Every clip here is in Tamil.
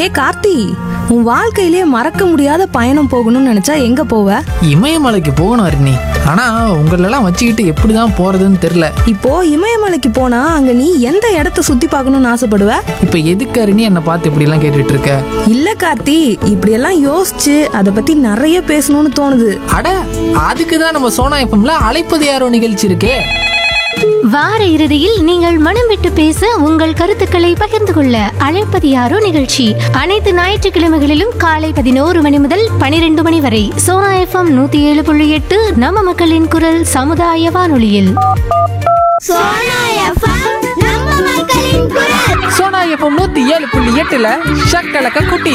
ஹே கார்த்தி உன் வாழ்க்கையிலே மறக்க முடியாத பயணம் போகணும்னு நினைச்சா எங்க போவ இமயமலைக்கு போகணும் அருணி ஆனா உங்களெல்லாம் வச்சுக்கிட்டு எப்படி தான் போறதுன்னு தெரியல இப்போ இமயமலைக்கு போனா அங்க நீ எந்த இடத்த சுத்தி பார்க்கணும்னு ஆசைப்படுவ இப்ப எதுக்கு அருணி என்னை பார்த்து இப்படி எல்லாம் கேட்டுட்டு இருக்க இல்ல கார்த்தி இப்படியெல்லாம் யோசிச்சு அதை பத்தி நிறைய பேசணும்னு தோணுது அட அதுக்கு தான் நம்ம சோனா எஃப்எம்ல அழைப்பது யாரோ நிகழ்ச்சி இருக்கே வார இறுதியில் நீங்கள் மனம் விட்டு பேச உங்கள் கருத்துக்களை பகிர்ந்து கொள்ள அழைப்பது யாரோ நிகழ்ச்சி அனைத்து ஞாயிற்றுக்கிழமைகளிலும் காலை பதினோரு மணி முதல் பனிரெண்டு மணி வரை சோனா எஃப்எம் நூத்தி ஏழு புள்ளி எட்டு நம்ம மக்களின் குரல் சமுதாய வானொலியில் சோனா எஃப்எம் நூத்தி ஏழு புள்ளி எட்டுல ஷக்கலக்க குட்டி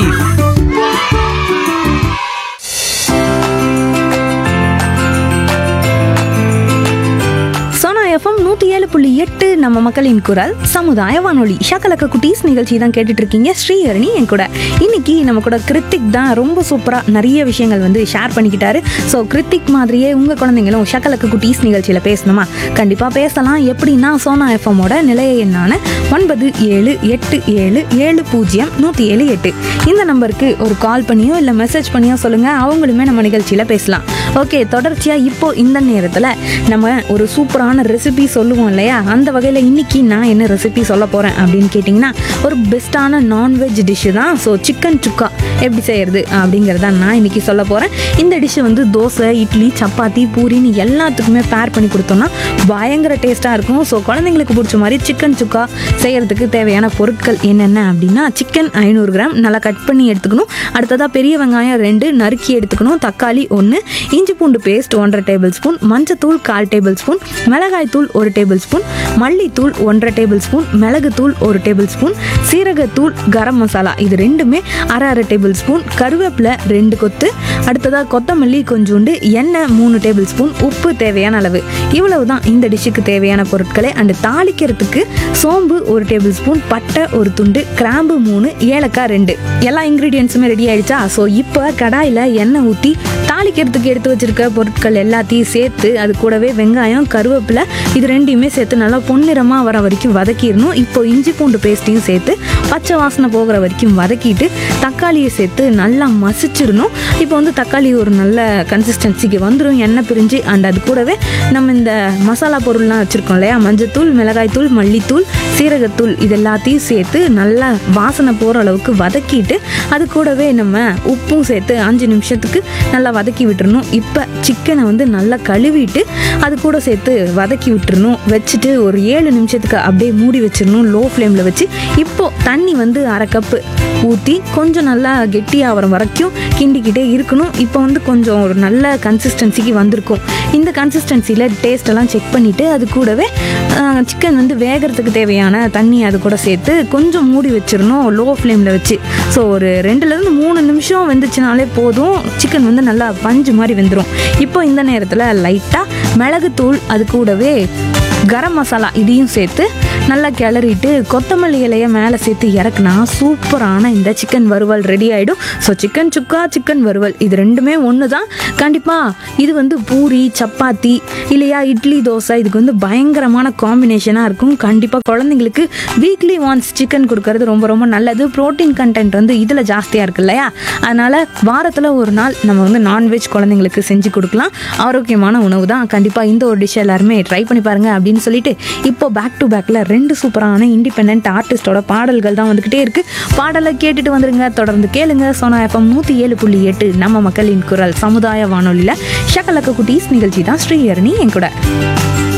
சோனா எஃப்எம் நூத்தி ஏழு புள்ளி எட்டு நம்ம மக்களின் குரல் சமுதாய வானொலி ஷக்கலக்க குட்டீஸ் நிகழ்ச்சி தான் கேட்டுட்டு இருக்கீங்க ஸ்ரீஹரணி என் கூட இன்னைக்கு நம்ம கூட கிருத்திக் தான் ரொம்ப சூப்பரா நிறைய விஷயங்கள் வந்து ஷேர் பண்ணிக்கிட்டாரு ஸோ கிருத்திக் மாதிரியே உங்க குழந்தைங்களும் ஷக்கலக்க குட்டீஸ் நிகழ்ச்சியில பேசணுமா கண்டிப்பா பேசலாம் எப்படின்னா சோனா எஃப்எம்மோட நிலைய எண்ணான ஒன்பது ஏழு எட்டு ஏழு ஏழு பூஜ்ஜியம் நூற்றி ஏழு எட்டு இந்த நம்பருக்கு ஒரு கால் பண்ணியோ இல்லை மெசேஜ் பண்ணியோ சொல்லுங்க அவங்களுமே நம்ம நிகழ்ச்சியில் பேசலாம் ஓகே தொடர்ச்சியாக இப்போ இந்த நேரத்தில் நம்ம ஒரு சூப்பரான ரெசிபி சொல்லுவோம் இல்லையா அந்த வகையில் இன்னைக்கு நான் என்ன ரெசிபி சொல்ல போகிறேன் அப்படின்னு கேட்டிங்கன்னா ஒரு பெஸ்ட்டான நான்வெஜ் டிஷ்ஷு தான் ஸோ சிக்கன் சுக்கா எப்படி செய்யறது அப்படிங்கிறத நான் இன்னைக்கு சொல்ல போகிறேன் இந்த டிஷ்ஷு வந்து தோசை இட்லி சப்பாத்தி பூரின்னு எல்லாத்துக்குமே பேர் பண்ணி கொடுத்தோம்னா பயங்கர டேஸ்ட்டாக இருக்கும் ஸோ குழந்தைங்களுக்கு பிடிச்ச மாதிரி சிக்கன் சுக்கா செய்யறதுக்கு தேவையான பொருட்கள் என்னென்ன அப்படின்னா சிக்கன் ஐநூறு கிராம் நல்லா கட் பண்ணி எடுத்துக்கணும் அடுத்ததாக பெரிய வெங்காயம் ரெண்டு நறுக்கி எடுத்துக்கணும் தக்காளி ஒன்று இஞ்சி பூண்டு பேஸ்ட் ஒன்றரை டேபிள் ஸ்பூன் மஞ்சத்தூள் கால் டேபிள் ஸ்பூன் மிளகாய் தூள் ஒரு டேபிள் ஸ்பூன் மல்லித்தூள் ஒன்றரை டேபிள் ஸ்பூன் மிளகுத்தூள் ஒரு டேபிள் ஸ்பூன் சீரகத்தூள் கரம் மசாலா இது ரெண்டுமே அரை அரை டேபிள் ஸ்பூன் கருவேப்பிலை ரெண்டு கொத்து அடுத்ததாக கொத்தமல்லி கொஞ்சோண்டு எண்ணெய் மூணு டேபிள் ஸ்பூன் உப்பு தேவையான அளவு இவ்வளவு தான் இந்த டிஷ்ஷுக்கு தேவையான பொருட்களை அண்ட் தாளிக்கிறதுக்கு சோம்பு ஒரு டேபிள் ஸ்பூன் பட்டை ஒரு துண்டு கிராம்பு மூணு ஏலக்காய் ரெண்டு எல்லா இன்க்ரீடியன்ஸுமே ரெடி ஆயிடுச்சா ஸோ இப்போ கடாயில் எண்ணெய் ஊற்றி தாளிக்கிறதுக்கு எடுத்து வச்சிருக்க பொருட்கள் எல்லாத்தையும் சேர்த்து அது கூடவே வெங்காயம் கருவேப்பிலை இது ரெண்டையுமே சேர்த்து நல்லா பொன்னிறமாக வர வரைக்கும் வதக்கிடணும் இப்போ இஞ்சி பூண்டு பேஸ்ட்டையும் சேர்த்து பச்சை வாசனை போகிற வரைக்கும் வதக்கிட்டு தக்காளியை சேர்த்து நல்லா மசிச்சிடணும் இப்போ வந்து தக்காளி ஒரு நல்ல கன்சிஸ்டன்சிக்கு வந்துடும் எண்ணெய் பிரிஞ்சு அண்ட் அது கூடவே நம்ம இந்த மசாலா பொருள்லாம் வச்சுருக்கோம் இல்லையா மஞ்சத்தூள் மிளகாய்த்தூள் மல்லித்தூள் சீரகத்தூள் இது எல்லாத்தையும் சேர்த்து நல்லா வாசனை போகிற அளவுக்கு வதக்கிட்டு அது கூடவே நம்ம உப்பும் சேர்த்து அஞ்சு நிமிஷத்துக்கு நல்லா வதக்கி விட்டுறணும் இப்போ சிக்கனை வந்து நல்லா கழுவிட்டு அது கூட சேர்த்து வதக்கி விட்டுறணும் வச்சுட்டு ஒரு ஏழு நிமிஷத்துக்கு அப்படியே மூடி வச்சிடணும் லோ ஃப்ளேமில் வச்சு இப்போ தண்ணி வந்து அரை கப்பு ஊற்றி கொஞ்சம் நல்லா கெட்டியாகிற வரைக்கும் கிண்டிக்கிட்டே இருக்கணும் இப்போ வந்து கொஞ்சம் ஒரு நல்ல கன்சிஸ்டன்சிக்கு வந்திருக்கும் இந்த கன்சிஸ்டன்சியில் டேஸ்ட் எல்லாம் செக் பண்ணிவிட்டு அது கூடவே சிக்கன் வந்து வேகிறதுக்கு தேவையான தண்ணி அது கூட சேர்த்து கொஞ்சம் மூடி வச்சிடணும் லோ ஃப்ளேமில் வச்சு ஸோ ஒரு ரெண்டுலேருந்து மூணு நிமிஷம் வெந்துச்சுனாலே போதும் சிக்கன் வந்து நல்லா பஞ்சு மாதிரி வெந்துடும் இப்போ இந்த நேரத்தில் லைட்டாக மிளகுத்தூள் அது கூடவே கரம் மசாலா இதையும் சேர்த்து நல்லா கிளறிட்டு கொத்தமல்லி இலையை மேலே சேர்த்து இறக்குனா சூப்பரான இந்த சிக்கன் வறுவல் ரெடி ஆகிடும் ஸோ சிக்கன் சுக்கா சிக்கன் வறுவல் இது ரெண்டுமே ஒன்று தான் கண்டிப்பாக இது வந்து பூரி சப்பாத்தி இல்லையா இட்லி தோசை இதுக்கு வந்து பயங்கரமான காம்பினேஷனாக இருக்கும் கண்டிப்பாக குழந்தைங்களுக்கு வீக்லி ஒன்ஸ் சிக்கன் கொடுக்கறது ரொம்ப ரொம்ப நல்லது ப்ரோட்டீன் கண்டென்ட் வந்து இதில் ஜாஸ்தியாக இருக்கு இல்லையா அதனால் வாரத்தில் ஒரு நாள் நம்ம வந்து நான்வெஜ் குழந்தைங்களுக்கு செஞ்சு கொடுக்கலாம் ஆரோக்கியமான உணவு தான் கண்டிப்பாக இந்த ஒரு டிஷ் எல்லாருமே ட்ரை பண்ணி பாருங்க அப்படின்னு சொல்லிட்டு இப்போ பேக் டு பேக்கில் ரெண்டு சூப்பரான இண்டிபெண்ட் ஆர்டிஸ்டோட பாடல்கள் தான் வந்துக்கிட்டே இருக்கு பாடலை கேட்டுட்டு வந்துருங்க தொடர்ந்து கேளுங்க சோனா எஃப்எம் நூற்றி ஏழு புள்ளி எட்டு நம்ம மக்களின் குரல் சமுதாய வானொலியில் ஷக்கலக்க குட்டீஸ் நிகழ்ச்சி தான் ஸ்ரீஹரணி என் கூட